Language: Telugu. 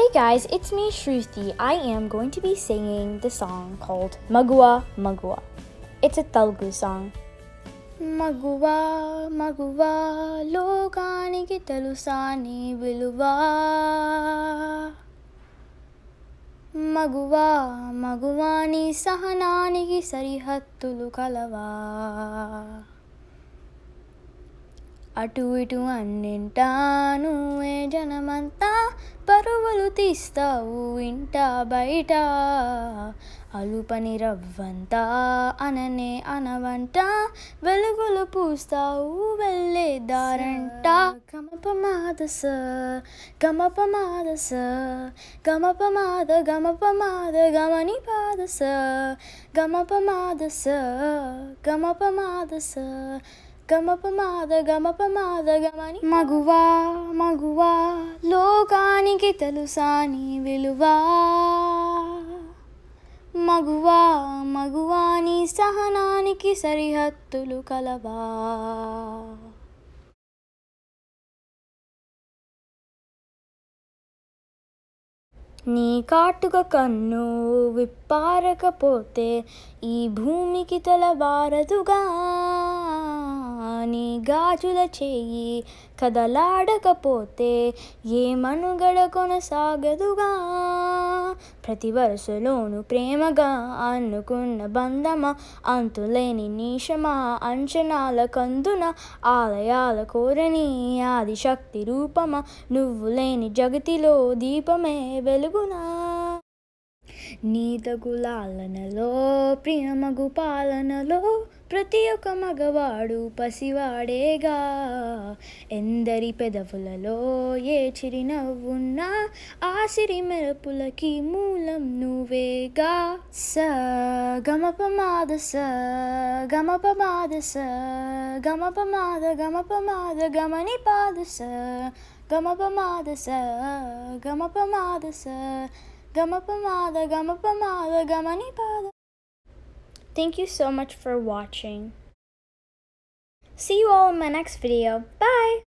guys, it's me Shruti. I am going to be singing the song called Magua Magua. It's a Telugu song. మగువా మగువా లోకానికి తెలుసా నీ విలువా మగువా మగువా నీ సహనానికి సరిహద్దులు కలవా అటు ఇటు అన్నింటా నువ్వే జనమంతా పరువులు తీస్తావు ఇంట బయట అలుపని రవ్వంతా అననే అనవంట వెలుగులు పూస్తావు వెళ్ళే దారంట గమపమాదస గమపమాదస గమపమాద గమపమాద గమని పాదస గమపమాదస గమపమాదస గమపమాద గమపమాద గమని మగువా మగువా లోకానికి తెలుసా నీ విలువా మగువా మగువా నీ సహనానికి సరిహద్దులు కలవా నీ కాటుక కన్ను విప్పారకపోతే ఈ భూమికి తలబారదుగా నీ గాజుల చేయి కదలాడకపోతే ఏ మనుగడ కొనసాగదుగా ప్రతి వరుసలోను ప్రేమగా అనుకున్న బంధమా అంతులేని నీషమా అంచనాల కందున ఆలయాల కోరని ఆది శక్తి రూపమా నువ్వు లేని జగతిలో దీపమే వెలుగునా నీతగులాలనలో ప్రియమగు పాలనలో ప్రతి ఒక్క మగవాడు పసివాడేగా ఎందరి పెదవులలో ఏ చిరినవ్వున్నా ఆ సిరి మెరుపులకి మూలం నువ్వేగా స గమపమాద స గమపమాద స గమపమాద గమపమాద గమని పాద స గమపమాద స గమపమాద స Gamapamada, gamapamada, gamanipada. Thank you so much for watching. See you all in my next video. Bye!